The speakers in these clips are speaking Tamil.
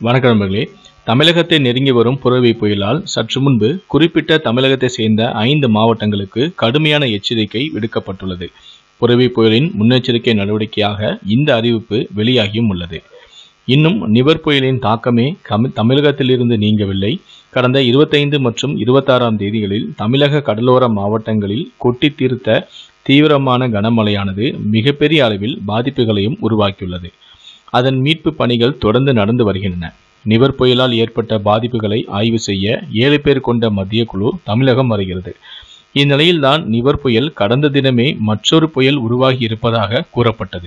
வணக்கம் நண்பர்களே தமிழகத்தை நெருங்கி வரும் புரவி புயலால் சற்று முன்பு குறிப்பிட்ட தமிழகத்தை சேர்ந்த ஐந்து மாவட்டங்களுக்கு கடுமையான எச்சரிக்கை விடுக்கப்பட்டுள்ளது புரவி புயலின் முன்னெச்சரிக்கை நடவடிக்கையாக இந்த அறிவிப்பு வெளியாகியும் உள்ளது இன்னும் நிவர் புயலின் தாக்கமே கம- தமிழகத்திலிருந்து நீங்கவில்லை கடந்த இருபத்தைந்து மற்றும் இருபத்தாறாம் தேதிகளில் தமிழக கடலோர மாவட்டங்களில் கொட்டி தீர்த்த தீவிரமான கனமழையானது மிகப்பெரிய அளவில் பாதிப்புகளையும் உருவாக்கியுள்ளது அதன் மீட்பு பணிகள் தொடர்ந்து நடந்து வருகின்றன நிவர் புயலால் ஏற்பட்ட பாதிப்புகளை ஆய்வு செய்ய ஏழு பேர் கொண்ட மத்திய குழு தமிழகம் வருகிறது இந்நிலையில்தான் நிவர் புயல் கடந்த தினமே மற்றொரு புயல் உருவாகி இருப்பதாக கூறப்பட்டது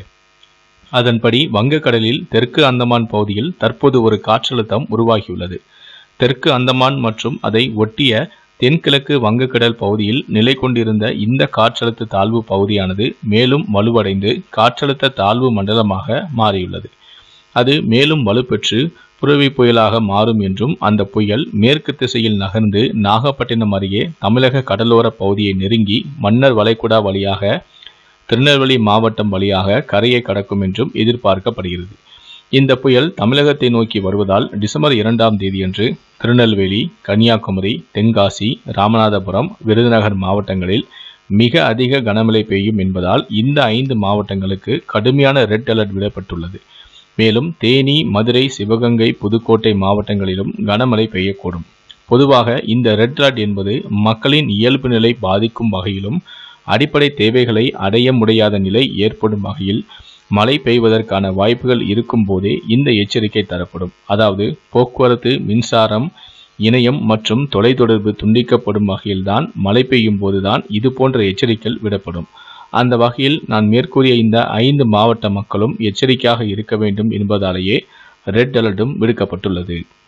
அதன்படி வங்கக்கடலில் தெற்கு அந்தமான் பகுதியில் தற்போது ஒரு காற்றழுத்தம் உருவாகியுள்ளது தெற்கு அந்தமான் மற்றும் அதை ஒட்டிய தென்கிழக்கு வங்கக்கடல் பகுதியில் நிலை கொண்டிருந்த இந்த காற்றழுத்த தாழ்வு பகுதியானது மேலும் வலுவடைந்து காற்றழுத்த தாழ்வு மண்டலமாக மாறியுள்ளது அது மேலும் வலுப்பெற்று புரவி புயலாக மாறும் என்றும் அந்த புயல் மேற்கு திசையில் நகர்ந்து நாகப்பட்டினம் அருகே தமிழக கடலோர பகுதியை நெருங்கி மன்னர் வளைகுடா வழியாக திருநெல்வேலி மாவட்டம் வழியாக கரையை கடக்கும் என்றும் எதிர்பார்க்கப்படுகிறது இந்த புயல் தமிழகத்தை நோக்கி வருவதால் டிசம்பர் இரண்டாம் தேதியன்று திருநெல்வேலி கன்னியாகுமரி தென்காசி ராமநாதபுரம் விருதுநகர் மாவட்டங்களில் மிக அதிக கனமழை பெய்யும் என்பதால் இந்த ஐந்து மாவட்டங்களுக்கு கடுமையான ரெட் அலர்ட் விடப்பட்டுள்ளது மேலும் தேனி மதுரை சிவகங்கை புதுக்கோட்டை மாவட்டங்களிலும் கனமழை பெய்யக்கூடும் பொதுவாக இந்த ரெட் அலர்ட் என்பது மக்களின் இயல்பு நிலை பாதிக்கும் வகையிலும் அடிப்படை தேவைகளை அடைய முடியாத நிலை ஏற்படும் வகையில் மழை பெய்வதற்கான வாய்ப்புகள் இருக்கும் போதே இந்த எச்சரிக்கை தரப்படும் அதாவது போக்குவரத்து மின்சாரம் இணையம் மற்றும் தொலைத்தொடர்பு துண்டிக்கப்படும் வகையில்தான் மழை பெய்யும் போதுதான் இது போன்ற எச்சரிக்கைகள் விடப்படும் அந்த வகையில் நான் மேற்கூறிய இந்த ஐந்து மாவட்ட மக்களும் எச்சரிக்கையாக இருக்க வேண்டும் என்பதாலேயே ரெட் அலர்ட்டும் விடுக்கப்பட்டுள்ளது